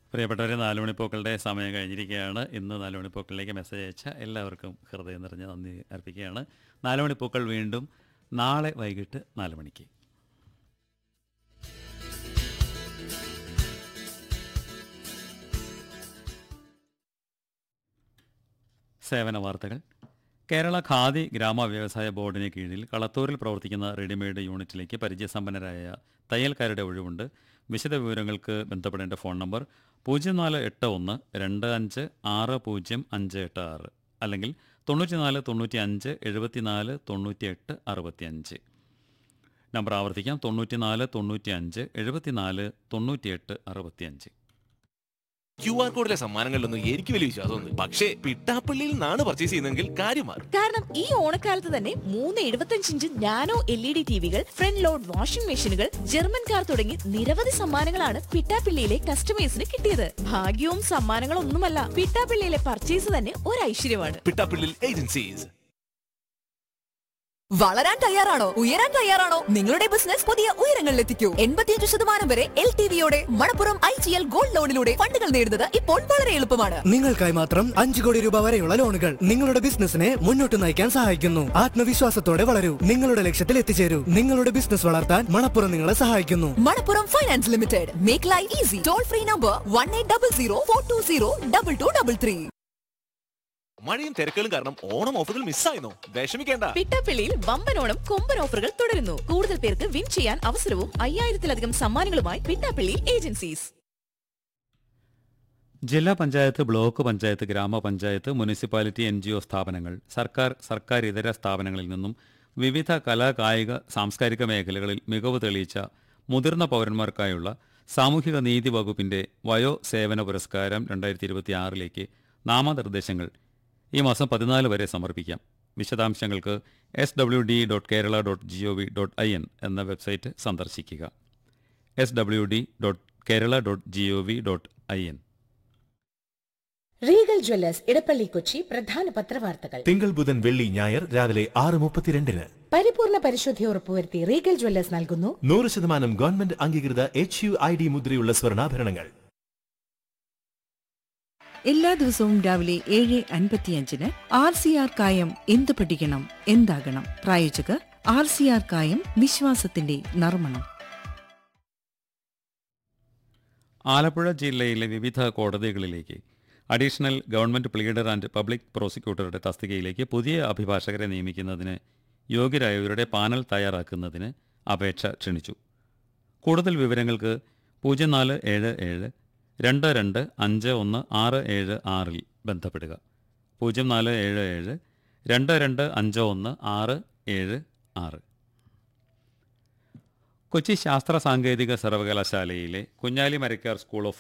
പ്രിയപ്പെട്ടവരെ നാലുമണിപ്പൂക്കളുടെ സമയം കഴിഞ്ഞിരിക്കുകയാണ് ഇന്ന് നാലുമണിപ്പൂക്കളിലേക്ക് മെസ്സേജ് അയച്ച എല്ലാവർക്കും ഹൃദയം നിറഞ്ഞ നന്ദി അർപ്പിക്കുകയാണ് നാലുമണിപ്പൂക്കൾ വീണ്ടും നാളെ വൈകിട്ട് നാല് മണിക്ക് സേവന വാർത്തകൾ കേരള ഖാദി ഗ്രാമ വ്യവസായ ബോർഡിന് കീഴിൽ കളത്തൂരിൽ പ്രവർത്തിക്കുന്ന റെഡിമെയ്ഡ് യൂണിറ്റിലേക്ക് പരിചയസമ്പന്നരായ തയ്യൽക്കാരുടെ ഒഴിവുണ്ട് വിശദവിവരങ്ങൾക്ക് ബന്ധപ്പെടേണ്ട ഫോൺ നമ്പർ പൂജ്യം നാല് എട്ട് ഒന്ന് രണ്ട് അഞ്ച് ആറ് പൂജ്യം അഞ്ച് എട്ട് ആറ് അല്ലെങ്കിൽ തൊണ്ണൂറ്റിനാല് തൊണ്ണൂറ്റി അഞ്ച് എഴുപത്തിനാല് തൊണ്ണൂറ്റി എട്ട് അറുപത്തി അഞ്ച് നമ്പർ ആവർത്തിക്കാം തൊണ്ണൂറ്റിനാല് തൊണ്ണൂറ്റി അഞ്ച് എഴുപത്തിനാല് തൊണ്ണൂറ്റിയെട്ട് അറുപത്തി അഞ്ച് ക്യു ആർ കോഡിലെ സമ്മാനങ്ങളിലൊന്നും എനിക്ക് വലിയ വിശ്വാസമൊന്നും പക്ഷേ പിട്ടാപ്പള്ളിയിൽ നിന്നാണ് പർച്ചേസ് ചെയ്യുന്നതെങ്കിൽ കാര്യം മാറും കാരണം ഈ ഓണക്കാലത്ത് തന്നെ മൂന്ന് എഴുപത്തഞ്ച് inch nano L E D ടിവികൾ ഫ്രണ്ട് ലോഡ് വാഷിംഗ് മെഷീനുകൾ ജർമ്മൻ കാർ തുടങ്ങി നിരവധി സമ്മാനങ്ങളാണ് പിട്ടാപ്പിള്ളിയിലെ കസ്റ്റമേഴ്സിന് കിട്ടിയത് ഭാഗ്യവും സമ്മാനങ്ങളൊന്നുമല്ല പിട്ടാപ്പിള്ളിയിലെ പർച്ചേസ് തന്നെ ഒരു ഐശ്വര്യമാണ് പിട്ടാപ്പള്ളിയിൽ ഏജൻസീസ് വളരാൻ തയ്യാറാണോ ഉയരാൻ തയ്യാറാണോ നിങ്ങളുടെ ബിസിനസ് പുതിയ ഉയരങ്ങളിലെത്തിക്കൂ എൺപത്തിയഞ്ച് ശതമാനം വരെ എൽ ടി വിയോടെ Manappuram I G L gold ലോണിലൂടെ ഫണ്ടുകൾ നേടുന്നത് ഇപ്പോൾ വളരെ എളുപ്പമാണ് നിങ്ങൾക്കായി മാത്രം അഞ്ചു കോടി രൂപ വരെയുള്ള ലോണുകൾ നിങ്ങളുടെ ബിസിനസിനെ മുന്നോട്ട് നയിക്കാൻ സഹായിക്കുന്നു ആത്മവിശ്വാസത്തോടെ വളരൂ നിങ്ങളുടെ ലക്ഷ്യത്തിൽ എത്തിച്ചേരൂ നിങ്ങളുടെ ബിസിനസ് വളർത്താൻ മണപ്പുറം നിങ്ങളെ സഹായിക്കുന്നു Manappuram finance limited make life easy toll free number one eight double zero four two zero double two double three മഴയും തിരക്കുകളും കാരണം ഓണം ഓഫറുകൾ മിസ്സായിരുന്നു വിഷമിക്കേണ്ട പിട്ടാപ്പിള്ളിയിൽ വമ്പൻ ഓണം കൊമ്പൻ ഓഫറുകൾ തുടരുന്നു കൂടുതൽ പേർക്ക് വിൻ ചെയ്യാൻ അവസരവും അയ്യായിരത്തിലധികം സമ്മാനങ്ങളുമായി പിട്ടാപ്പിള്ളി ഏജൻസീസ് ജില്ലാ പഞ്ചായത്ത് ബ്ലോക്ക് പഞ്ചായത്ത് ഗ്രാമപഞ്ചായത്ത് മുനിസിപ്പാലിറ്റി എൻ ജി ഒ സ്ഥാപനങ്ങൾ സർക്കാർ സർക്കാർ ഇതര സ്ഥാപനങ്ങളിൽ നിന്നും വിവിധ കലാ കായിക സാംസ്കാരിക മേഖലകളിൽ മികവ് തെളിയിച്ച മുതിർന്ന പൗരന്മാർക്കായുള്ള സാമൂഹിക നീതി വകുപ്പിന്റെ വയോ സേവന പുരസ്കാരം രണ്ടായിരത്തി ഇരുപത്തി ആറിലേക്ക് നാമനിർദ്ദേശങ്ങൾ ഈ മാസം പതിനാല് വരെ സമർപ്പിക്കാം വിശദാംശങ്ങൾക്ക് S W D dot Kerala dot G O V dot I N എന്ന വെബ്സൈറ്റ് സന്ദർശിക്കുക S W D dot Kerala dot G O V dot I N Regal jewellers Edappally Kochi പ്രധാന പത്രവാർത്തകൾ തിങ്കൾ ബുധൻ വെള്ളി ഞായർ രാവിലെ ആറ് മുപ്പത്തിരണ്ടിന് പരിപൂർണ പരിശുദ്ധി ഉറപ്പുവരുത്തി റീഗൽ ജ്വല്ലേഴ്സ് നൽകുന്നു നൂറ് ശതമാനം ഗവൺമെന്റ് അംഗീകൃത എച്ച് യു ഐ ഡി മുദ്രയുള്ള സ്വർണ്ണാഭരണങ്ങൾ എല്ലാ ദിവസവും രാവിലെ ഏഴ് അൻപത്തിയഞ്ചിന് ആർ സി ആർ കായം എന്ത് പഠിക്കണം എന്താകണം പ്രായോജകർ ആർ സി ആർ കായം വിശ്വാസത്തിന്റെ നർമ്മണം ആലപ്പുഴ ജില്ലയിലെ വിവിധ കോടതികളിലേക്ക് additional government pleader and public പ്രോസിക്യൂട്ടറുടെ തസ്തികയിലേക്ക് പുതിയ അഭിഭാഷകരെ നിയമിക്കുന്നതിന് യോഗ്യരായവരുടെ പാനൽ തയ്യാറാക്കുന്നതിന് അപേക്ഷ ക്ഷണിച്ചു കൂടുതൽ വിവരങ്ങൾക്ക് പൂജ്യം നാല് ഏഴ് ഏഴ് രണ്ട് രണ്ട് അഞ്ച് ഒന്ന് ആറ് ഏഴ് ആറിൽ ബന്ധപ്പെടുക പൂജ്യം നാല് ഏഴ് ഏഴ് രണ്ട് രണ്ട് അഞ്ച് ഒന്ന് ആറ് ഏഴ് ആറ് കൊച്ചി ശാസ്ത്ര സാങ്കേതിക സർവകലാശാലയിലെ കുഞ്ഞാലി മരക്കാർ സ്കൂൾ ഓഫ്